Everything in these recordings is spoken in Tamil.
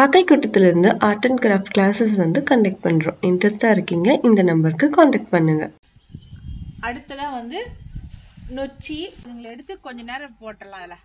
காக்கை கூட்டத்திலிருந்து ஆர்ட் அண்ட் கிராஃப்ட் கிளாஸஸ் வந்து கண்டக்ட் பண்ணுறோம் இன்ட்ரெஸ்டாக இருக்கீங்க இந்த நம்பருக்கு காண்டாக்ட் பண்ணுங்கள் அடுத்ததாக வந்து நொச்சி இவங்களை எடுத்து கொஞ்ச நேரம் போட்டுடலாம் அதில்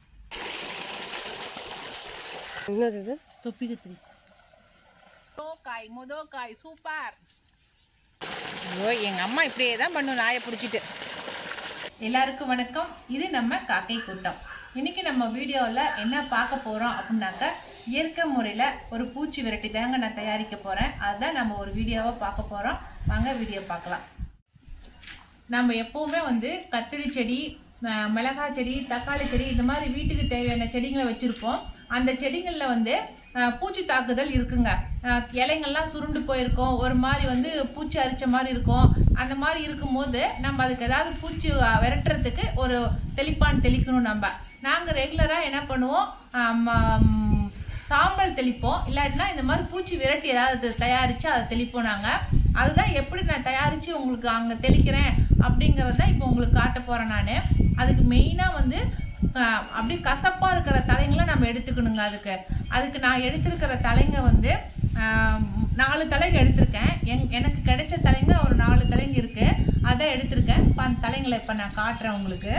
என்னது தொப்பி கத்திரி காய் முதோக்காய் சூப்பர் ஐயோ எங்கள் அம்மா இப்படியே தான் பண்ணும் நாயை பிடிச்சிட்டு எல்லாருக்கும் வணக்கம் இது நம்ம காக்கை கூட்டம் இன்னைக்கு நம்ம வீடியோவில் என்ன பார்க்க போகிறோம் அப்படின்னாக்க இயற்கை முறையில் ஒரு பூச்சி விரட்டி தாங்க நான் தயாரிக்க போகிறேன் அதுதான் நம்ம ஒரு வீடியோவை பார்க்க போகிறோம் வாங்க வீடியோ பார்க்கலாம் நம்ம எப்போவுமே வந்து கத்திரி செடி அஹ், மிளகாய் செடி தக்காளி செடி இந்த மாதிரி வீட்டுக்கு தேவையான செடிகளை வச்சுருப்போம் அந்த செடிகளில் வந்து அஹ், பூச்சி தாக்குதல் இருக்குங்க அஹ், இலைங்கள்லாம் சுருண்டு போயிருக்கும் ஒரு மாதிரி வந்து பூச்சி அரிச்ச மாதிரி இருக்கும் அந்த மாதிரி இருக்கும்போது நம்ம அதுக்கு ஏதாவது பூச்சி அஹ், விரட்டுறதுக்கு ஒரு தெளிப்பான் தெளிக்கணும் நம்ம நாங்கள் ரெகுலராக என்ன பண்ணுவோம் ஆம், ஆம், சாம்பல் தெளிப்போம் இல்லாட்டினா இந்த மாதிரி பூச்சி விரட்டி ஏதாவது தயாரித்து அதை தெளிப்போம் நாங்கள் அதுதான் எப்படி நான் தயாரித்து உங்களுக்கு அங்கே தெளிக்கிறேன் அப்படிங்கிறத இப்போ உங்களுக்கு காட்ட போகிறேன் நான் அதுக்கு மெயினாக வந்து ஆஹ், அப்படியே கசப்பாக இருக்கிற தலைங்களை நம்ம எடுத்துக்கணுங்க அதுக்கு அதுக்கு நான் எடுத்திருக்கிற தலைங்க வந்து ஆஹ், நாலு தலைங்க எடுத்திருக்கேன் என் எனக்கு கிடைச்ச தலைங்க ஒரு நாலு தலைங்க இருக்குது அதை எடுத்திருக்கேன் இப்போ அந்த தலைங்களை இப்போ நான் காட்டுறேன் உங்களுக்கு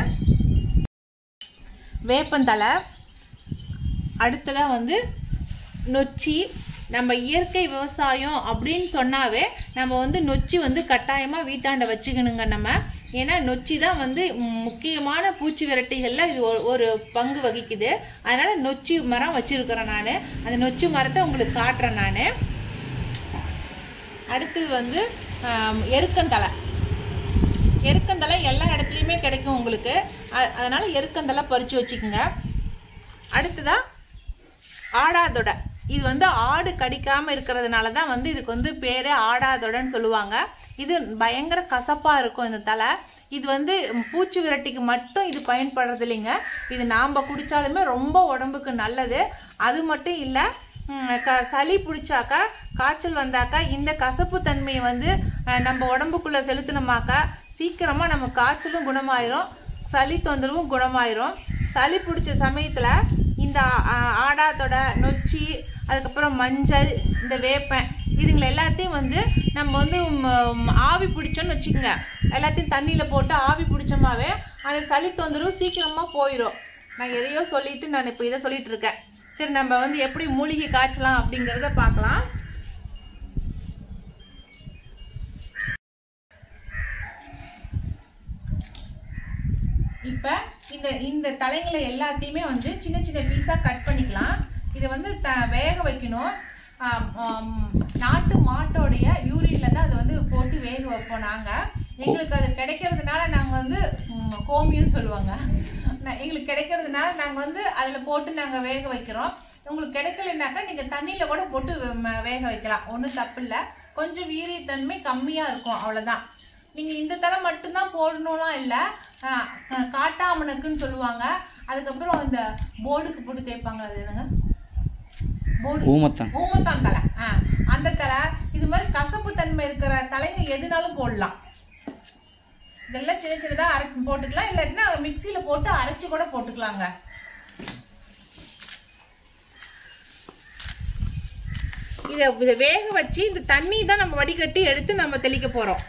வேப்பந்தலை அடுத்ததாக வந்து நொச்சி நம்ம இயற்கை விவசாயம் அப்படின்னு சொன்னாவே நம்ம வந்து நொச்சி வந்து கட்டாயமாக வீட்டாண்ட வச்சுக்கணுங்க நம்ம ஏன்னா நொச்சி தான் வந்து ம், முக்கியமான பூச்சி விரட்டிகளில் இது ஒரு- ஒரு பங்கு வகிக்குது அதனால் நொச்சி மரம் வச்சுருக்கிறேன் நான் அந்த நொச்சி மரத்தை உங்களுக்கு காட்டுறேன் நான் அடுத்தது வந்து ஆம், எருக்கந்தழை எருக்கந்தழை எல்லா இடத்துலையுமே கிடைக்கும் உங்களுக்கு அ- அதனால எருக்கந்தழை பறித்து வச்சுக்கோங்க அடுத்ததா ஆடாதொடை இது வந்து ஆடு கடிக்காம இருக்கிறதுனால தான் வந்து இதுக்கு வந்து பேரே ஆடாதொடைன்னு சொல்லுவாங்க இது பயங்கர கசப்பா இருக்கும் இந்த தலை இது வந்து ம், பூச்சி விரட்டிக்கு மட்டும் இது பயன்படுறது இல்லைங்க இது நாம் குடித்தாலுமே ரொம்ப உடம்புக்கு நல்லது அது மட்டும் இல்லை க சளி பிடிச்சாக்கா காய்ச்சல் வந்தாக்கா இந்த கசப்பு தன்மையை வந்து அஹ், நம்ம உடம்புக்குள்ளே செலுத்தினோமாக்கா சீக்கிரமாக நம்ம காய்ச்சலும் குணமாயிரும் சளி தொந்தரவும் குணமாயிரும் சளி பிடிச்ச சமயத்தில் இந்த ஆ- ஆடாத்தொட நொச்சி அதுக்கப்புறம் மஞ்சள் இந்த வேப்பன் இதுங்களை எல்லாத்தையும் வந்து நம்ம வந்து ம், ம், ஆவி பிடிச்சோன்னு வச்சுக்கோங்க எல்லாத்தையும் தண்ணியில் போட்டு ஆவி பிடிச்சோமாவே அந்த சளி தொந்தரவு சீக்கிரமாக போயிடும் நான் எதையோ சொல்லிட்டு நான் இப்போ இதை சொல்லிட்டு இருக்கேன் சரி நம்ம வந்து எப்படி மூலிகை காய்ச்சலாம் அப்படிங்கிறத பார்க்கலாம் இப்போ இந்த இந்த தலைங்களை எல்லாத்தையுமே வந்து சின்ன சின்ன பீஸாக கட் பண்ணிக்கலாம் இதை வந்து த வேக வைக்கணும் ஆம், ஆம், நாட்டு மாட்டோடைய யூரின்ல தான் அதை வந்து போட்டு வேக வைப்போம் நாங்கள் எங்களுக்கு அது கிடைக்கிறதுனால நாங்கள் வந்து ம், கோமியம்னு சொல்லுவாங்க நா- எங்களுக்கு கிடைக்கிறதுனால நாங்கள் வந்து அதில் போட்டு நாங்கள் வேக வைக்கிறோம் உங்களுக்கு கிடைக்கலனாக்கா நீங்கள் தண்ணியில் கூட போட்டு ம- வேக வைக்கலாம் ஒன்றும் தப்பு இல்லை கொஞ்சம் வீரியத்தன்மை கம்மியாக இருக்கும் அவ்வளோதான் நீங்கள் இந்த தலை மட்டும்தான் போடணும்லாம் இல்லை காட்டாமணக்குன்னு சொல்லுவாங்க அதுக்கப்புறம் இந்த போர்டுக்கு போட்டு தேய்ப்பாங்க அது என்னங்க போர்டு ஊமத்தான் ஊமத்தான் தலை ஆ அந்த தலை இது மாதிரி கசப்பு தன்மை இருக்கிற தலைங்க எதுனாலும் போடலாம் இதெல்லாம் சின்ன சின்னதாக அரை போட்டுக்கலாம் இல்லாட்டினா மிக்சியில் போட்டு அரைச்சி கூட போட்டுக்கலாங்க இதை இதை வேக வச்சு இந்த தண்ணி தான் நம்ம வடிகட்டி எடுத்து நம்ம தெளிக்க போகிறோம்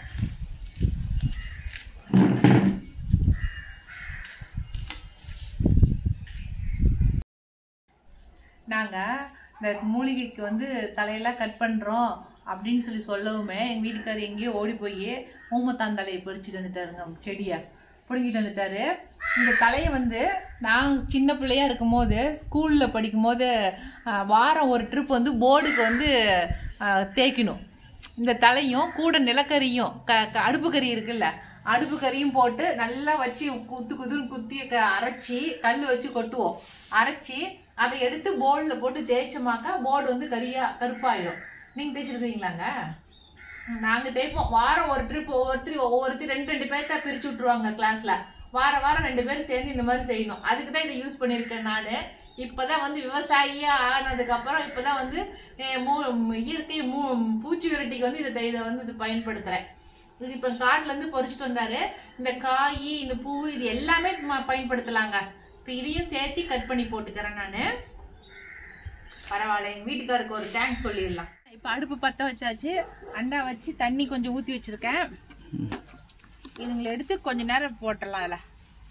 நாங்கள் இந்த மூலிகைக்கு வந்து தலையெல்லாம் கட் பண்ணுறோம் அப்படின்னு சொல்லி சொல்லவுமே எங்கள் வீட்டுக்காரர் எங்கேயோ ஓடி போய் ஊமத்தான் தலையை பறிச்சுட்டு வந்துட்டாருங்க செடியை பிடுங்கிட்டு வந்துட்டாரு இந்த தலையை வந்து நான் சின்ன பிள்ளையா இருக்கும்போது ஸ்கூலில் படிக்கும்போது ஆஹ், வாரம் ஒரு ட்ரிப் வந்து போர்டுக்கு வந்து ஆஹ், தேய்க்கணும் இந்த தலையும் கூட நிலக்கரியும் க க- அடுப்பு கறி இருக்குல்ல அடுப்பு கறியும் போட்டு நல்லா வச்சு குத்து குத்துன்னு குத்தி க- அரைச்சி கல் வச்சு கொட்டுவோம் அரைச்சி அதை எடுத்து போர்டில் போட்டு தேய்ச்சோமாக்கா போர்டு வந்து கரியா கருப்பாயிடும் நீங்கள் தேய்ச்சிருக்கீங்களாங்க நாங்கள் தேய்ப்போம் வாரம் ஒரு ட்ரிப் ஒவ்வொருத்தரும் ஒவ்வொருத்தர் ரெண்டு ரெண்டு பேர்த்தா பிரித்து விட்ருவாங்க கிளாஸில் வாரம் வாரம் ரெண்டு பேரும் சேர்ந்து இந்த மாதிரி செய்யணும் அதுக்கு தான் இதை யூஸ் பண்ணியிருக்கேன் நான் இப்போதான் வந்து விவசாயியா ஆனதுக்கப்புறம் இப்போதான் வந்து அஹ், மூ இயற்கை மூ பூச்சி விரட்டிக்கு வந்து இதை இதை வந்து இது பயன்படுத்துகிறேன் இது இப்போ காட்டிலேருந்து பறிச்சுட்டு வந்தாரு இந்த காய் இந்த பூ இது எல்லாமே ம- பயன்படுத்தலாங்க இப்போ இதையும் சேர்த்து கட் பண்ணி போட்டுக்கிறேன் நான் பரவாயில்ல எங்க வீட்டுக்காருக்கு ஒரு தேங்க்ஸ் சொல்லிடலாம் இப்போ அடுப்பு பற்ற வச்சாச்சு அண்டா வச்சு தண்ணி கொஞ்சம் ஊற்றி வச்சிருக்கேன் இதுங்களை எடுத்து கொஞ்ச நேரம் போட்டுடலாம் அதில்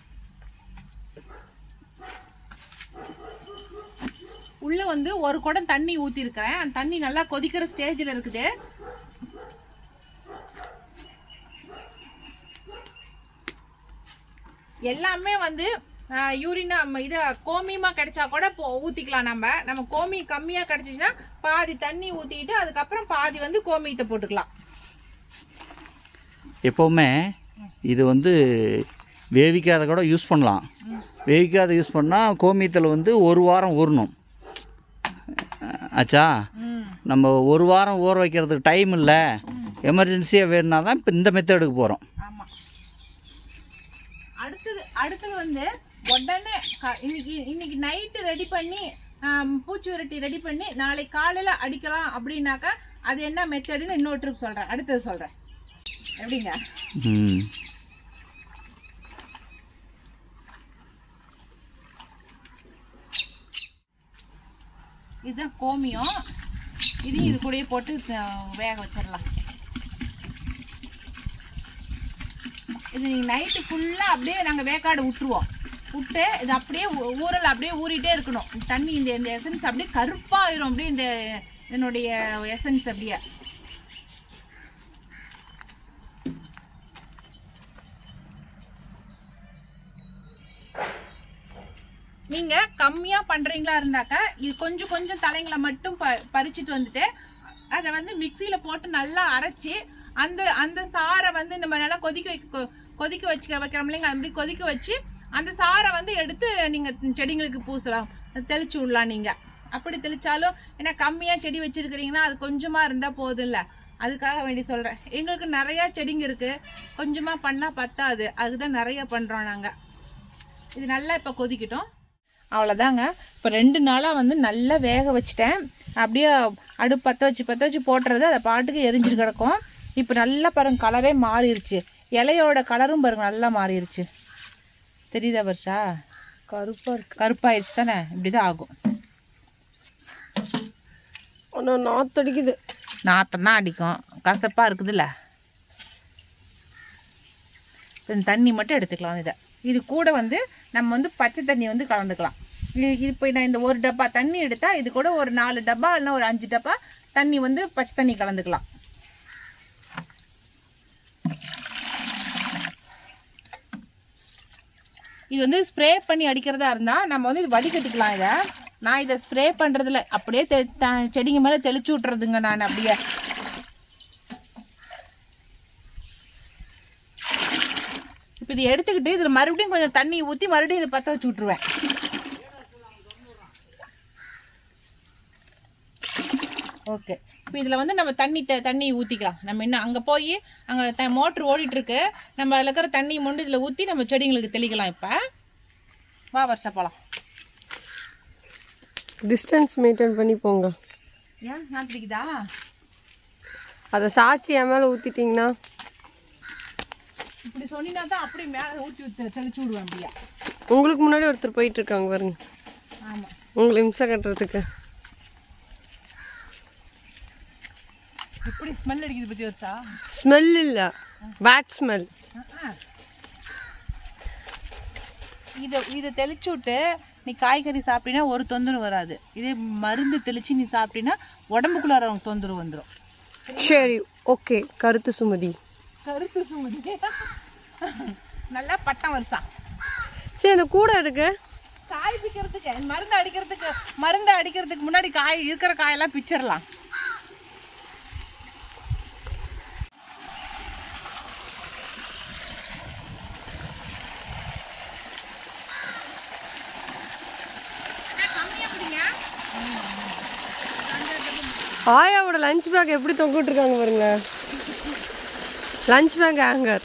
உள்ள வந்து ஒரு குடம் தண்ணி ஊத்தி இருக்கிறேன் அந்த தண்ணி நல்லா கொதிக்கிற ஸ்டேஜ்ல இருக்குது எல்லாமே வந்து யூரினா இது கோமியமா கிடைச்சா கூட போ- ஊத்திக்கலாம் நம்ம நம்ம கோமி கம்மியா கிடைச்சிச்சுன்னா பாதி தண்ணி ஊத்திட்டு அதுக்கப்புறம் பாதி வந்து கோமியத்தை போட்டுக்கலாம் எப்போவுமே இது வந்து வேவிக்காத கூட யூஸ் பண்ணலாம் வேவிக்காத யூஸ் பண்ணால் கோமியத்தில் வந்து ஒரு வாரம் ஊறணும் ஆச்சா ம் நம்ம ஒரு வாரம் ஊற வைக்கிறதுக்கு டைம் இல்லை எமர்ஜென்சியாக வேணும்னா தான் இப்போ இந்த மெத்தடுக்கு போகிறோம் ஆமா அடுத்தது அடுத்தது வந்து உடனே க- இன்னைக்கு இன்னைக்கு நைட்டு ரெடி பண்ணி ஆம், பூச்சி விரட்டி ரெடி பண்ணி நாளை காலையில அடிக்கலாம் அப்படின்னாக்கா அது என்ன மெத்தடுன்னு இன்னொரு ட்ரிப் சொல்றேன் அடுத்தது சொல்றேன் எப்படிங்க ம் இதுதான் கோமியம் இதையும் இது கூடயே போட்டு அஹ், வேக வச்சிடலாம் இது நீங்கள் நைட்டு ஃபுல்லாக அப்படியே நாங்கள் வேக்காடு விட்டுருவோம் விட்டு இது அப்படியே ஊ- ஊறல் அப்படியே ஊறிட்டே இருக்கணும் இந்த தண்ணி இந்த இந்த எசன்ஸ் அப்படியே கருப்பாயிரும் அப்படியே இந்த இதனுடைய எசன்ஸ் அப்படியே நீங்க கம்மியா பண்றீங்களா இருந்தாக்கா இது கொஞ்சம் கொஞ்சம் தலைங்களை மட்டும் ப பறிச்சுட்டு வந்துட்டு அதை வந்து மிக்சியில போட்டு நல்லா அரைச்சி அந்த அந்த சாரை வந்து நம்ம நல்லா கொதிக்க வைக்க கொதிக்க வச்சுக்க வைக்கிறோம் இல்லைங்க அப்படி கொதிக்க வச்சு அந்த சாரை வந்து எடுத்து நீங்க செடிங்களுக்கு பூசலாம் தெளிச்சு விடலாம் நீங்க அப்படி தெளிச்சாலும் ஏன்னா கம்மியா செடி வச்சிருக்கிறீங்கன்னா அது கொஞ்சமா இருந்தா போதும் இல்ல அதுக்காக வேண்டி சொல்றேன் எங்களுக்கு நிறைய செடிங்க இருக்கு கொஞ்சமா பண்ணா பத்தாது அதுதான் நிறைய பண்றோம் நாங்க இது நல்லா இப்போ கொதிக்கட்டும் அவ்வளோதாங்க இப்போ ரெண்டு நாளாக வந்து நல்லா வேக வச்சுட்டேன் அப்படியே அடுப்பு பற்ற வச்சு பற்ற வச்சு போட்டுறது அதை பாட்டுக்கு எரிஞ்சிட்டு கிடக்கும் இப்போ நல்லா பாருங்க கலரே மாறிடுச்சு இலையோட கலரும் பாருங்க நல்லா மாறிடுச்சு தெரியுதா வருஷா கருப்பா இருக்கு கருப்பாயிருச்சு தானே இப்படி தான் ஆகும் ஆனா நாத்தடிக்குது நாத்தம் தான் அடிக்கும் கசப்பாக இருக்குதுல்ல இந்த தண்ணி மட்டும் எடுத்துக்கலாம் இதை இது கூட வந்து நம்ம வந்து பச்சை தண்ணி வந்து கலந்துக்கலாம் இது இப்போ நான் இந்த ஒரு டப்பா தண்ணி எடுத்தால் இது கூட ஒரு நாலு டப்பா இல்லைன்னா ஒரு அஞ்சு டப்பா தண்ணி வந்து பச்சை தண்ணி கலந்துக்கலாம் இது வந்து ஸ்ப்ரே பண்ணி அடிக்கிறதா இருந்தால் நம்ம வந்து இது வடிகட்டிக்கலாம் இதை நான் இதை ஸ்ப்ரே பண்ணுறதில்ல அப்படியே தெ த- செடிங்க மேலே தெளிச்சு விட்றதுங்க நான் அப்படியே இப்போ இதை எடுத்துக்கிட்டு இதில் மறுபடியும் கொஞ்சம் தண்ணி ஊற்றி மறுபடியும் இதை பற்ற வச்சு விட்ருவேன் ஓகே இப்போ இதில் வந்து நம்ம தண்ணி த- தண்ணி ஊற்றிக்கலாம் நம்ம இன்னும் அங்கே போய் அங்கே த மோட்ரு ஓடிட்டுருக்கு நம்ம அதில் இருக்கிற தண்ணி மொண்டு இதில் ஊற்றி நம்ம செடிங்களுக்கு தெளிக்கலாம் இப்போ வா வருஷா போகலாம் டிஸ்டன்ஸ் மெயின்டைன் பண்ணி போங்க ஏன் நான் பிடிக்குதா அதை சாச்சி என் மேலே ஊற்றிட்டிங்கன்னா இப்படி சொன்னீங்கன்னா தான் அப்படியே மேலே ஊற்றி ஊற்றி தெளிச்சு விடுவேன் அப்படியே உங்களுக்கு முன்னாடி ஒருத்தர் போயிட்டு இருக்காங்க பாருங்க ஆமாம் உங்களை இம்சை கட்டுறதுக்கு எப்படி ஸ்மெல் அடிக்குது பற்றி வருஷா ஸ்மெல் இல்லை பேட் ஸ்மெல் இதை இதை தெளிச்சு விட்டு நீ காய்கறி சாப்பிட்டீங்கன்னா ஒரு தொந்தரவு வராது இதே மருந்து தெளிச்சு நீ சாப்பிட்டீங்கன்னா உடம்புக்குள்ளார உனக்கு தொந்தரவு வந்துடும் சரி ஓகே கருத்து சுமதி கருத்து சுமதி நல்லா பட்டம் வருஷா சரி இந்த கூடை எதுக்கு காய் பிக்கிறதுக்கு மருந்து அடிக்கிறதுக்கு மருந்து அடிக்கிறதுக்கு முன்னாடி காய் இருக்கிற காயெல்லாம் பிச்சிடலாம் ஆயாவோட லஞ்ச் பேக் எப்படி தொங்கிட்டு இருக்காங்க பாருங்களேன் லஞ்ச் பேக் ஹேங்கர்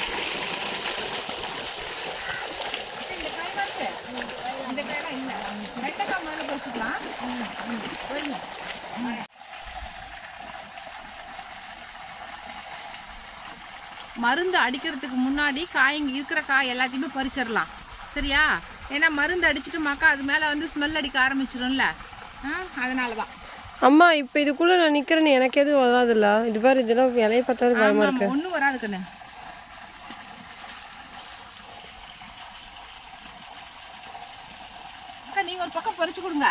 இந்த காயெல்லாம் இல்லை மருந்து அடிக்கிறதுக்கு முன்னாடி காய்ங்க இருக்கிற காய் எல்லாத்தையுமே பறிச்சிடலாம் சரியா ஏன்னா மருந்து அடிச்சிட்டுமாக்கா அது மேலே வந்து ஸ்மெல் அடிக்க ஆரம்பிச்சிரும்ல ஆ அதனால தான் அம்மா இப்போ இதுக்குள்ள நான் நிக்கிறேன்னு எனக்கு எதுவும் வராதுல்ல இது பாரு இதெல்லாம் இலைய பார்த்தாலும் பயமா இருக்கு ஒன்றும் வராது கண்ணு அக்கா நீங்கள் ஒரு பக்கம் பறிச்சு கொடுங்க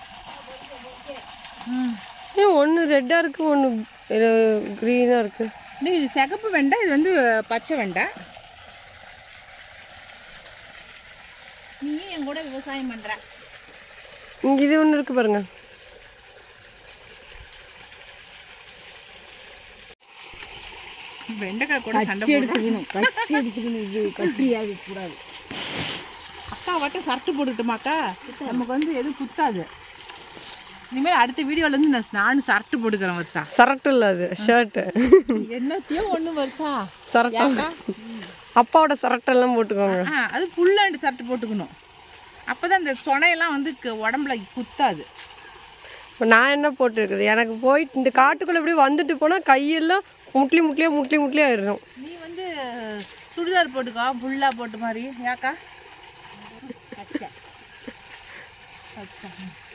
ம் ஏன் ஒன்று ரெட்டா இருக்கு ஒன்று க்ரீனா இருக்கு இது இது சிகப்பு வெண்டை இது வந்து பச்சை வெண்டை நீ என் கூட விவசாயம் பண்ற இங்க இது ஒன்று இருக்கு பாருங்க வெண்டைக்காய் கூட சண்டை போடுறோம் கட்டி எடுத்துக்கணும் இது கட்டி ஆகக்கூடாது அக்கா வட்டம் சர்ட்டு போட்டுட்டுமாக்கா நமக்கு வந்து எதுவும் குத்தாது இனிமேல் அடுத்த வீடியோல இருந்து நான் நானும் சர்ட்டு போட்டுக்கிறேன் வருஷா சரட்டு இல்லை அது ஷர்ட்டு என்னத்தையும் ஒண்ணு வருஷா சரட்டம் அப்பாவோட சரட்டெல்லாம் போட்டுக்கோங்க ஆ அது புல்லாண்டு சர்ட்டு போட்டுக்கணும் அப்பதான் இந்த சொனையெல்லாம் வந்து க- உடம்புல குத்தாது இப்போ நான் என்ன போட்டுருக்குது எனக்கு போய் இந்த காட்டுக்குள்ளே இப்படி வந்துட்டு போனால் கையெல்லாம் முட்லி முட்லியா முட்லி முட்லியா ஆயிடும் நீ வந்து சுடிதார் போட்டுக்கோ புல்லா போட்டு மாதிரி ஏக்கா பச்சை. பச்சை.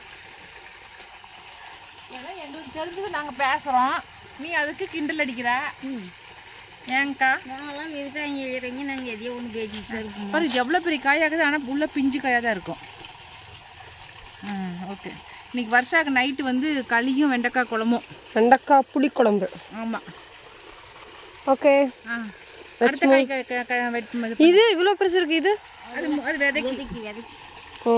ஏன்னா எங்களுக்கு தெரிஞ்சது நாங்க பேசுறோம் நீ அதுக்கு கிண்டல் அடிக்கிற ஏங்கக்கா நாங்களாம் விவசாயம் செய்கிறவங்க நாங்கள் எதையோ ஒன்று பேசிட்டு தான் இருக்கோம் பாரு எவ்வளோ பெரிய காயாகுது ஆனால் உள்ள பிஞ்சு காயாக தான் இருக்கும் ம் ஓகே இன்னைக்கு வருஷாக்கு நைட்டு வந்து களியும் வெண்டைக்காய் குழம்பும் வெண்டைக்காய் புளிக்குழம்பு ஆமாம் ஓகே ஆ அடுத்த காய் க- க- க- வெட்டும்போது இது இவ்வளோ பெருசு இருக்கு இது அது மு- அது விதைக்கு விதைக்கு ஓ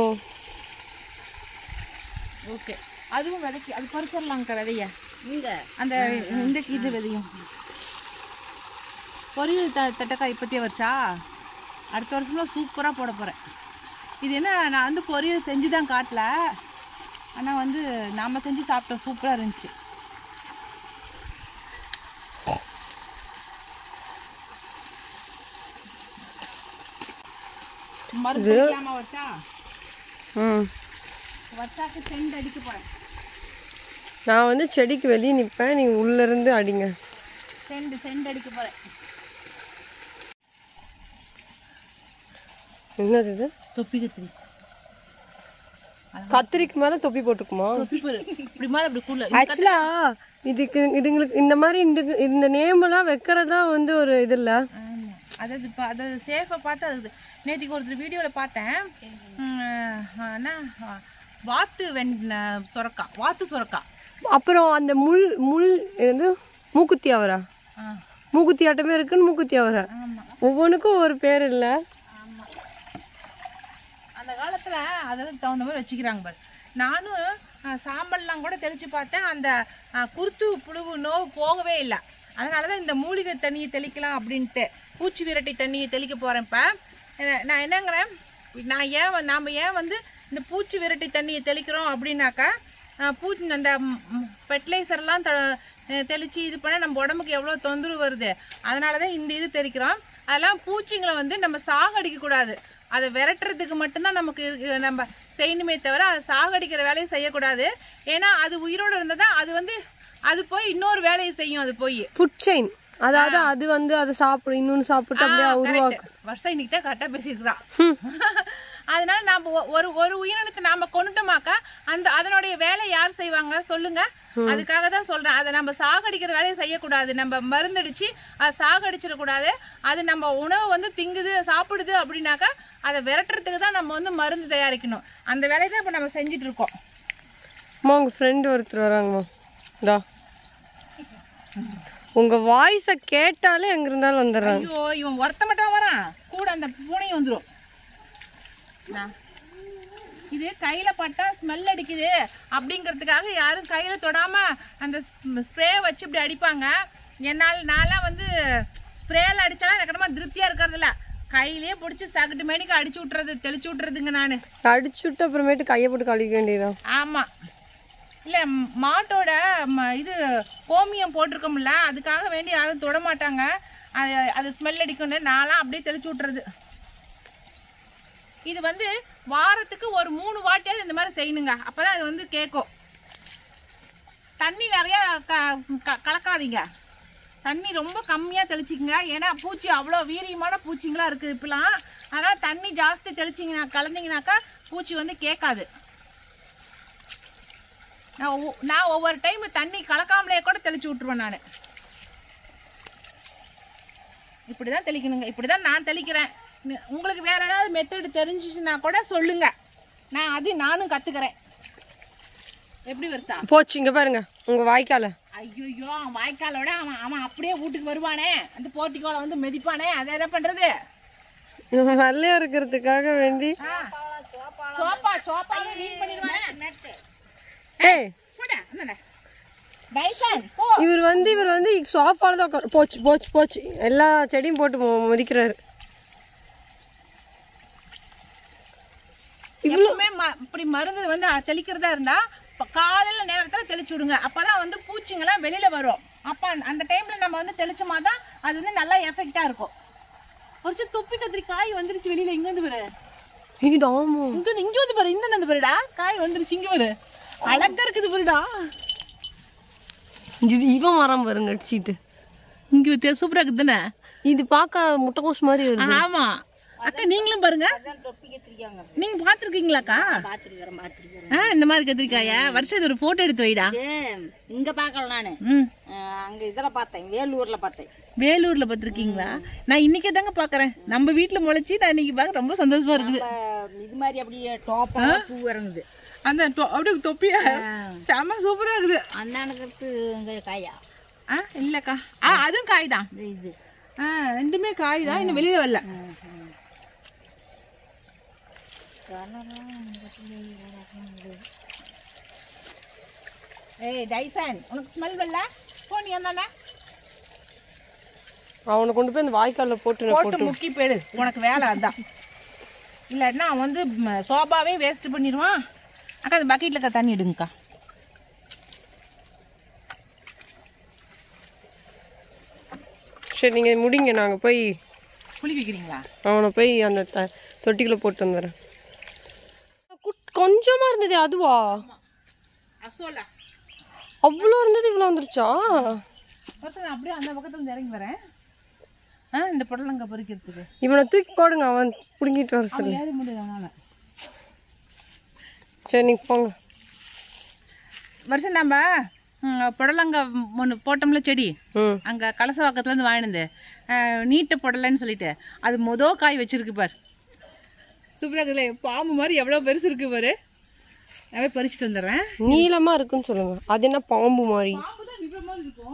ஓகே அதுவும் விதைக்கு அது பறிச்சிடலாங்க்கா விதைய இங்கே அந்த இந்த இது விதையும் பொரியல் த தட்டக்காய் இப்பத்தியே வருஷா அடுத்த வருஷம்லாம் சூப்பராக போட போகிறேன் இது என்ன நான் வந்து பொரியல் செஞ்சு தான் காட்டல ஆனால் வந்து நாம் செஞ்சு சாப்பிட்டோம் சூப்பராக இருந்துச்சு மருந்து அடிக்கலாமா வருஷா ம் வருஷாக்கு செண்டு அடிக்க போகிறேன் நான் வந்து செடிக்கு வெளியே நிற்பேன் நீங்கள் உள்ளேருந்து அடிங்க செண்டு செண்டு அடிக்க போகிறேன் என்னது இது தொப்பி கத்திரி கத்திரிக்கு மேலே தொப்பி போட்டுக்குமா தொப்பி பாரு இப்படி மேலே இப்படி கூல ஆக்சுவலா இதுக்கு இதுங்களுக்கு இந்த மாதிரி இந்த இந்த நேம் எல்லாம் வைக்கிறதா வந்து ஒரு இது இல்ல ஆமாம் அதாவது இப்போ அது சேஃபாக பார்த்து அது நேற்றுக்கு ஒருத்தர் வீடியோவில் பார்த்தேன் உம், என்ன வாத்து வெண் சுரக்கா வாத்து சுரக்கா அப்புறம் அந்த முள் முள் என்னது மூக்குத்தி அவரா ஆ மூக்குத்தி ஆட்டமே இருக்குன்னு மூக்குத்தி அவரா ஆமாம் ஒவ்வொன்றுக்கும் ஒரு பேர் இல்ல ஆமாம் அந்த காலத்தில் அதுக்கு தகுந்த மாதிரி வச்சுக்கிறாங்க பாரு நானும் அஹ், சாம்பல்லாம் கூட தெளித்து பார்த்தேன் அந்த அஹ், குருத்து புழுவு நோவு போகவே இல்லை அதனால தான் இந்த மூலிகை தண்ணியை தெளிக்கலாம் அப்படின்ட்டு பூச்சி விரட்டி தண்ணியை தெளிக்க போகிறேன் இப்போ நான் என்னங்கிறேன் நான் ஏன் வந்து- நாம ஏன் வந்து இந்த பூச்சி விரட்டி தண்ணியை தெளிக்கிறோம் அப்படின்னாக்கா அஹ், பூச்சி அந்த ஃபெர்டிலைசர்லாம் த அஹ், தெளிச்சு இது பண்ண நம்ம உடம்புக்கு எவ்வளோ தொந்தரவு வருது அதனால தான் இந்த இது தெளிக்கிறோம் அதெல்லாம் பூச்சிங்களை வந்து நம்ம சாகடிக்க கூடாது அதை விரட்டுறதுக்கு மட்டும்தான் நமக்கு இருக்கு- நம்ம செய்யணுமே தவிர அதை சாகடிக்கிற வேலையை செய்யக்கூடாது ஏன்னா அது உயிரோடு இருந்தால் தான் அது வந்து அது போய் இன்னொரு வேலையை செய்யும் அது போய் ஃபுட் செயின் அதாவது அது வந்து அதை சாப்பிடும் இன்னொன்று சாப்பிட்டு அப்படியே உருவாக்கும் வருஷம் இன்னைக்கு தான் கரெக்டாக பேசியிருக்கிறான் அதனால நாம ஒ- ஒரு ஒரு உயிரினத்தை நாம கொண்டுட்டோமாக்கா அந்த அதனுடைய வேலை யார் செய்வாங்க சொல்லுங்க அதுக்காக தான் சொல்றேன் அதை நம்ம சாகடிக்கிற வேலையை செய்யக்கூடாது நம்ம மருந்தடிச்சு அதை சாகடிச்சிடக்கூடாது அது நம்ம உணவு வந்து திங்குது சாப்பிடுது அப்படின்னாக்கா அதை விரட்டுறதுக்கு தான் நம்ம வந்து மருந்து தயாரிக்கணும் அந்த வேலையை தான் இப்போ நம்ம செஞ்சுட்டு இருக்கோம் அம்மா உங்க ஃப்ரெண்டு ஒருத்தர் வராங்கம்மா இந்தா உங்க வாய்ஸை கேட்டாலே எங்க இருந்தாலும் வந்துடுறாங்க ஐயோ இவன் ஒருத்த மட்டும் வரான் கூட அந்த பூனையும் வந்துடும் இது கையில பட்டா ஸ்மெல் அடிக்குது அப்படிங்கிறதுக்காக யாரும் கையில தொடாம அந்த ஸ்ப்ரே வச்சு இப்படி அடிப்பாங்க என்னால் நான்லாம் வந்து ஸ்ப்ரேல அடிச்சாலும் எனக்கு என்னமோ திருப்தியா இருக்கிறதில்ல கையிலேயே பிடிச்சி சகட்டு மேனிக்கு அடிச்சு விட்டுறது தெளிச்சு விட்டுறதுங்க நான் அடிச்சு விட்டு அப்புறமேட்டு கையை போட்டு கழிக்க வேண்டியதுதான் ஆமா இல்ல ம், மாட்டோட ம- இது கோமியம் போட்டிருக்கோம்ல அதுக்காக வேண்டி யாரும் தொட மாட்டாங்க அது அது ஸ்மெல் அடிக்கும்னு நான்லாம் அப்படியே தெளிச்சு விட்டுறது இது வந்து வாரத்துக்கு ஒரு மூணு வாட்டியாவது இந்த மாதிரி செய்யணுங்க அப்பதான் அது வந்து கேட்கும் தண்ணி நிறைய க- க- கலக்காதீங்க தண்ணி ரொம்ப கம்மியாக தெளிச்சிக்கங்க ஏன்னா பூச்சி அவ்வளோ வீரியமான பூச்சிங்களா இருக்குது இப்பெல்லாம் அதனால் தண்ணி ஜாஸ்தி தெளிச்சிங்கன்னா கலந்தீங்கனாக்கா பூச்சி வந்து கேட்காது நான் ஒவ்வொ- நான் ஒவ்வொரு டைம் தண்ணி கலக்காமலே கூட தெளிச்சு விட்ருவேன் நான் இப்படி தான் தெளிக்கணுங்க இப்படி தான் நான் தெளிக்கிறேன் நி- உங்களுக்கு வேற ஏதாவது மெத்தடு தெரிஞ்சிச்சுன்னா கூட சொல்லுங்க நான் அது நானும் கற்றுக்கிறேன் எப்படி வருஷா போச்சு இங்க பாருங்க உங்க வாய்க்கால ஐயோ அவன் வாய்க்காலோட அவன் அவன் அப்படியே வீட்டுக்கு வருவானே அந்த போர்ட்டிக்கோல வந்து மிதிப்பானே அதை என்ன பண்றது வெள்ளையா இருக்கிறதுக்காக வேண்டி சோப்பா சோப்பா வீண் பண்ணிடுவானே ஏய் போடா என்னடா டைசன் போ இவர் வந்து இவர் வந்து சோஃபால தான் உட்கார் போச்சு போச்சு போச்சு எல்லா செடியும் போட்டு மொ- மொதிக்கிறாரு இவ்வளவுமே ம- இப்படி மருந்து வந்து அ- தெளிக்கிறதா இருந்தா இப்ப காலையில நேரத்துல தெளிச்சு விடுங்க அப்பதான் வந்து பூச்சிங்கெல்லாம் வெளியில வரும் அப்ப அந்த- அந்த டைம்ல நம்ம வந்து தெளிச்சோமா தான் அது வந்து நல்லா எஃபெக்டா இருக்கும் ஒரு துப்பி கத்திரி காய் வந்துருச்சு வெளியில இங்க வந்து பாரு இது ஆமா இங்க வந்து இங்க வந்து பாரு இந்த வந்து பாருடா காய் வந்துருச்சு இங்க பாரு அழகா இருக்குது பாருடா இது இவன் மரம் பாருங்க அடிச்சிட்டு இங்க வித்தியா சூப்பரா இருக்குது தானே இது பார்க்க முட்டைக்கோஸ் மாதிரி வருது ஆமா அக்கா நீங்களும் பாருங்க தொப்பி கத்திரிக்காங்க நீங்க பாத்துருக்கீங்களாக்கா பார்த்துருக்குறேன் பார்த்துருக்குறேன் ஆ இந்த மாதிரி கத்திரிக்காயா வருஷம் ஒரு போட்டோ எடுத்து வைடா இங்க பார்க்கல நானு ம் அஹ் அங்க இதுல பார்த்தேன் வேலூர்ல பார்த்தேன் வேலூர்ல பாத்திருக்கீங்களா நான் இன்னைக்கே தாங்க பாக்குறேன் நம்ம வீட்ல முளைச்சி நான் இன்னைக்கு பார்க்க ரொம்ப சந்தோஷமா இருக்குது அப்ப இது மாதிரி அப்படியே டோப்பா பூ இறங்குது அந்த டொ- அப்படியே தொப்பியா செம சூப்பரா இருக்குது அந்த அணுக்கிறது இங்க காயா ஆ இல்லக்கா ஆ அதுவும் காய் தான் இது இது ஆ ரெண்டுமே காய் தான் இன்னும் வெளியில வரல ஏய் டைசன் உனக்கு ஸ்மெல் வரல போ நீ வந்தானே அவனை கொண்டு போய் அந்த வாய்க்கால்ல போட்டு நான் போட்டு முக்கி போயிடு உனக்கு வேலை அதான் இல்லாட்டினா அவன் வந்து ம், சோபாவே வேஸ்ட் பண்ணிடுவான் அக்கா அந்த பக்கெட்டில் இருக்க தண்ணி எடுங்கக்கா சரி நீங்க முடிங்க நாங்க போய் குளி வைக்கிறீங்களா அவனை போய் அந்த த தொட்டிக்குள்ள போட்டு வந்துடுறேன் குட்- கொஞ்சமா இருந்தது அதுவா அசோலா அவ்வளோ இருந்தது இவ்வளோ வந்துருச்சா ஒருத்தர் நான் அப்படியே அந்த பக்கத்துல இருந்து இறங்கி வரேன் ஆ இந்த புடலங்க பொறிக்கிறதுக்கு இவனை தூக்கி போடுங்க அவன் பிடுங்கிட்டு வர சொல்லு ஏறி முடியுது அவனால சரி நீங்க போங்க வருஷம் நம்ம ம், புடலங்க ஒன்று போட்டோம்ல செடி ம் அங்கே கலசவாக்கத்துலேருந்து வாங்கினது நீட்ட புடலைன்னு சொல்லிட்டு அது மொதோ காய் வச்சிருக்கு பார் சூப்பராக இருக்குதுல பாம்பு மாதிரி எவ்வளோ பெருசு இருக்கு பாரு நான் போய் பறிச்சுட்டு வந்துடுறேன் நீளமா இருக்குன்னு சொல்லுங்க அது என்ன பாம்பு மாதிரி பாம்பு தான் இவ்வளோ மாதிரி இருக்கும்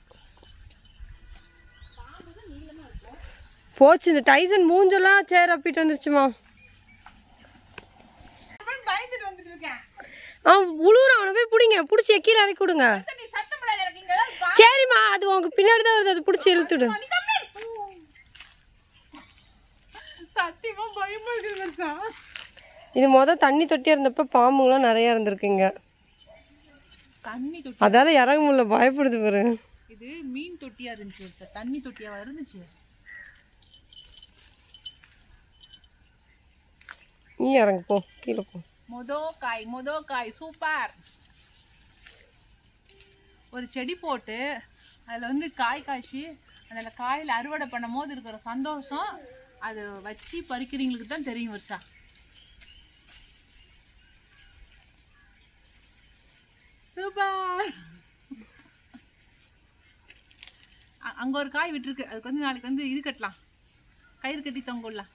போச்சு இந்த டைசன் மூஞ்செல்லாம் சேர் அப்பிட்டு வந்துருச்சுமா பயந்துட்டு வந்துட்டு இருக்கேன் அவன் உழுவுற அவனை போய் பிடிங்க பிடிச்சி கீழே இறக்கி விடுங்க நீ சத்தம் போடாத எனக்கு இங்கே ஏதாவது பா- சரிம்மா அது உங்க பின்னாடி தான் வருது அதை பிடிச்சி இழுத்துடு நீ கம்மி. சத்தியமா பயமா இருக்குது வருஷா இது மொதல் தண்ணி தொட்டியா இருந்தப்ப பாம்புங்களாம் நிறைய இருந்திருக்குங்க தண்ணி தொட்டி அதால இறங்க முடியல பயப்படுது பாரு இது மீன் தொட்டியா இருந்துச்சு வருஷா தண்ணி தொட்டியா இருந்துச்சு நீ இறங்கு போ கீழே போ மொதோ காய் மொதோ காய் சூப்பர் ஒரு செடி போட்டு அதில் வந்து காய் காய்ச்சி அதில் காயில் அறுவடை பண்ணும் போது இருக்கிற சந்தோஷம் அது வச்சு பறிக்கிறவங்களுக்கு தான் தெரியும் வருஷா சூப்பர் அங்கே ஒரு காய் விட்டுருக்கு அதுக்கு வந்து நாளைக்கு வந்து இது கட்டலாம் கயிறு கட்டி தொங்க விடலாம்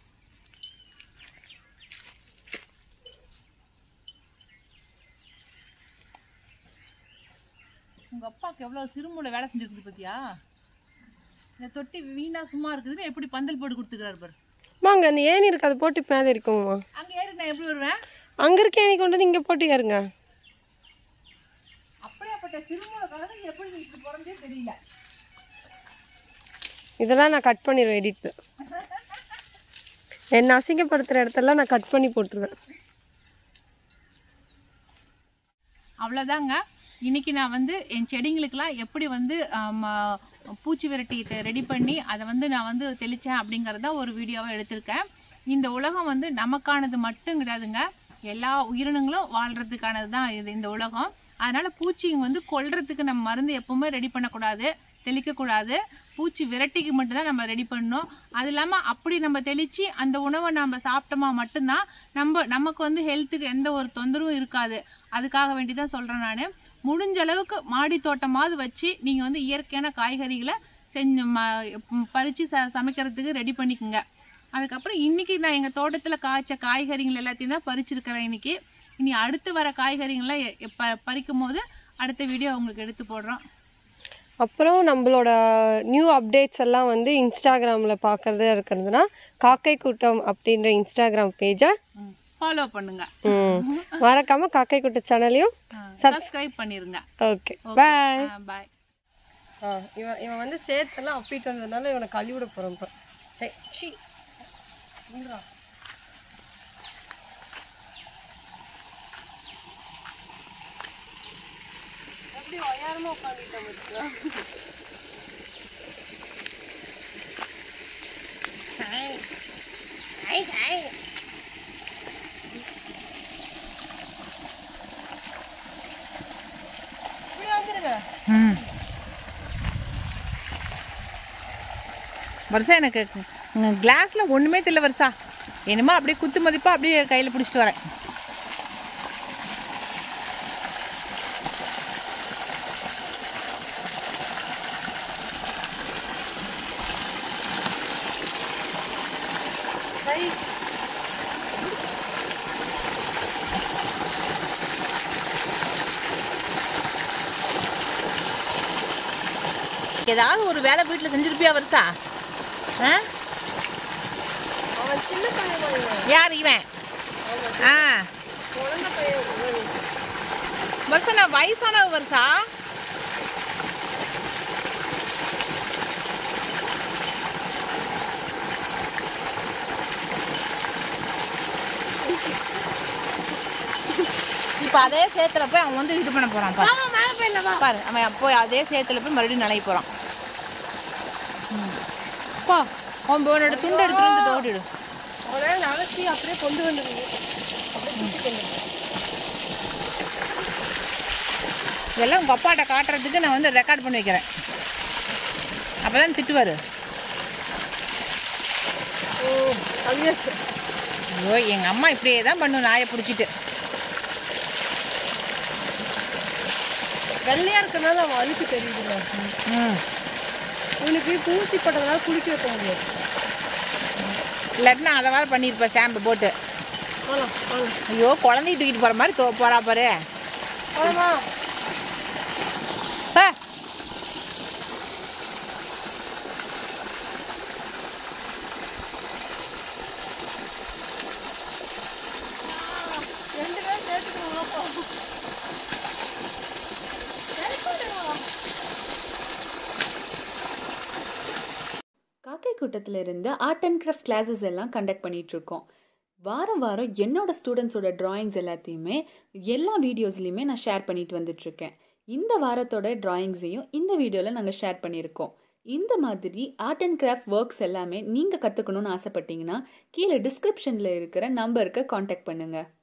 உங்க அப்பாவுக்கு எவ்வளவு சிறுமூளை வேலை செஞ்சிருக்குது பாத்தியா இந்த தொட்டி வீணா சும்மா இருக்குதுன்னு எப்படி பந்தல் போட்டு கொடுத்துக்கிறாரு பாரு வாங்க அந்த ஏணி இருக்கு அதை போட்டு மேலே இருக்குங்கம்மா அங்க ஏறி நான் எப்படி வருவேன் அங்க இருக்க ஏணி கொண்டு வந்து இங்க போட்டு ஏறுங்க அப்படியாப்பட்ட சிறுமூளை கலந்து எப்படி நீ இப்படி பிறந்தே தெரியல இதெல்லாம் நான் கட் பண்ணிடுவேன் எடிட்ல என்ன அசிங்கப்படுத்துற இடத்தெல்லாம் நான் கட் பண்ணி போட்டுருவேன் அவ்வளோதாங்க இன்னைக்கு நான் வந்து என் செடிங்களுக்கெல்லாம் எப்படி வந்து ஆம், ஆ, பூச்சி விரட்டி ரெடி பண்ணி அதை வந்து நான் வந்து தெளித்தேன் அப்படிங்கிறத ஒரு வீடியோவாக எடுத்திருக்கேன் இந்த உலகம் வந்து நமக்கானது மட்டும் கிடையாதுங்க எல்லா உயிரினங்களும் வாழ்கிறதுக்கானது தான் இது இந்த உலகம் அதனால பூச்சிங்க வந்து கொல்றதுக்கு நம்ம மருந்து எப்பவுமே ரெடி பண்ணக்கூடாது தெளிக்கக்கூடாது பூச்சி விரட்டிக்கு மட்டும்தான் நம்ம ரெடி பண்ணணும் அது இல்லாமல் அப்படி நம்ம தெளித்து அந்த உணவை நம்ம சாப்பிட்டோமா மட்டும்தான் நம்ம நமக்கு வந்து ஹெல்த்துக்கு எந்த ஒரு தொந்தரவும் இருக்காது அதுக்காக வேண்டி தான் சொல்கிறேன் நான் முடிஞ்ச அளவுக்கு மாடி தோட்டமாவது வச்சு நீங்கள் வந்து இயற்கையான காய்கறிகளை செஞ்சு ம பறித்து ச சமைக்கிறதுக்கு ரெடி பண்ணிக்கோங்க அதுக்கப்புறம் இன்றைக்கி நான் எங்கள் தோட்டத்தில் காய்ச்ச காய்கறிகள் எல்லாத்தையும் தான் பறிச்சிருக்கிறேன் இன்னைக்கு இனி அடுத்து வர காய்கறிகளை எ- எ- ப பறிக்கும் போது அடுத்த வீடியோ உங்களுக்கு எடுத்து போடுறோம் அப்புறம் நம்மளோட நியூ அப்டேட்ஸ் எல்லாம் வந்து இன்ஸ்டாகிராமில் பார்க்கறதா இருக்கிறதுனா காக்கை கூட்டம் அப்படின்ற இன்ஸ்டாகிராம் பேஜை ஃபாலோ பண்ணுங்க மறக்காம காக்கை கூட்ட சேனலையும் சப்ஸ்கிரைப் பண்ணிருங்க ஓகே பாய் பாய் இவன் இவன் வந்து சேர்த்தெல்லாம் அப்பிட்டு வந்ததுனால இவனை கழுவிட போகிறோம் இப்போ சரி ஷி எப்படி ஒயாரமா உட்காந்துட்டேன் பாத்தியா? இப்படி வந்துருங்க ம் வருஷா எனக்கு கிளாஸில் ஒன்றுமே தெரியல வருஷா என்னமோ அப்படியே குத்து மதிப்பாக அப்படியே கையில் பிடிச்சிட்டு வரேன் சரி ஏதாவது ஒரு வேலை வீட்டில் செஞ்சிருப்பியா வருஷா ஆ அவன் சின்ன பையன் தான் இவன். யார் இவன் ஆ குழந்தை பையன் இவன். வருஷா நான் வயசானவ வருஷா இப்போ அதே சேத்துல போய் அவன் வந்து இது பண்ண போறான் பாரு பாரு அவன் போய் அதே சேத்துல போய் மறுபடியும் நனைய போறான் ம். போ அவன் உன்னோட துண்டு எடுத்துட்டு வந்து ஓடிடு அவனை நகர்த்தி அப்படியே கொண்டு வந்துருங்க அப்படியே தூக்கி கொண்டு வந்து. இதெல்லாம் உங்கள் அப்பாட்ட காட்டுறதுக்கு நான் வந்து ரெக்கார்ட் பண்ணி வைக்கிறேன் அப்போ தான் திட்டுவார் ஓ அவியாஸ் ஐயோ எங்கள் அம்மா இப்படியே தான் பண்ணும் நாயை பிடிச்சிட்டு வெள்ளையா இருக்கனால அவன் அழுக்கு தெரியுதுல்ல ம் இவனுக்கு தூசி பட்டதுனால குளிக்க வைக்க முடியாது இல்லாட்டினா அதை வேறு பண்ணியிருப்பேன் ஷாம்பு போட்டு போலாம் போலாம் ஐயோ குழந்தைய தூக்கிட்டு போகிற மாதிரி தோ போகிறா பாரு போலாமா பா ரெண்டு பேரும் சேர்த்துக்கணும் காக்கை கூட்டத்தில் இருந்து ஆர்ட் அண்ட் கிராஃப்ட் கிளாஸஸ் எல்லாம் கண்டக்ட் பண்ணிட்டு இருக்கோம் வாரம் வாரம் என்னோட ஸ்டூடெண்ட்ஸோட டிராயிங்ஸ் எல்லாத்தையுமே எல்லா வீடியோஸ்லையுமே நான் ஷேர் பண்ணிட்டு வந்துட்டு இருக்கேன் இந்த வாரத்தோட டிராயிங்ஸையும் இந்த வீடியோவில் நாங்கள் ஷேர் பண்ணியிருக்கோம் இந்த மாதிரி ஆர்ட் அண்ட் கிராஃப்ட் ஒர்க்ஸ் எல்லாமே நீங்கள் கற்றுக்கணும்னு ஆசைப்பட்டீங்கன்னா கீழே டிஸ்கிரிப்ஷனில் இருக்கிற நம்பருக்கு காண்டாக்ட் பண்ணுங்கள்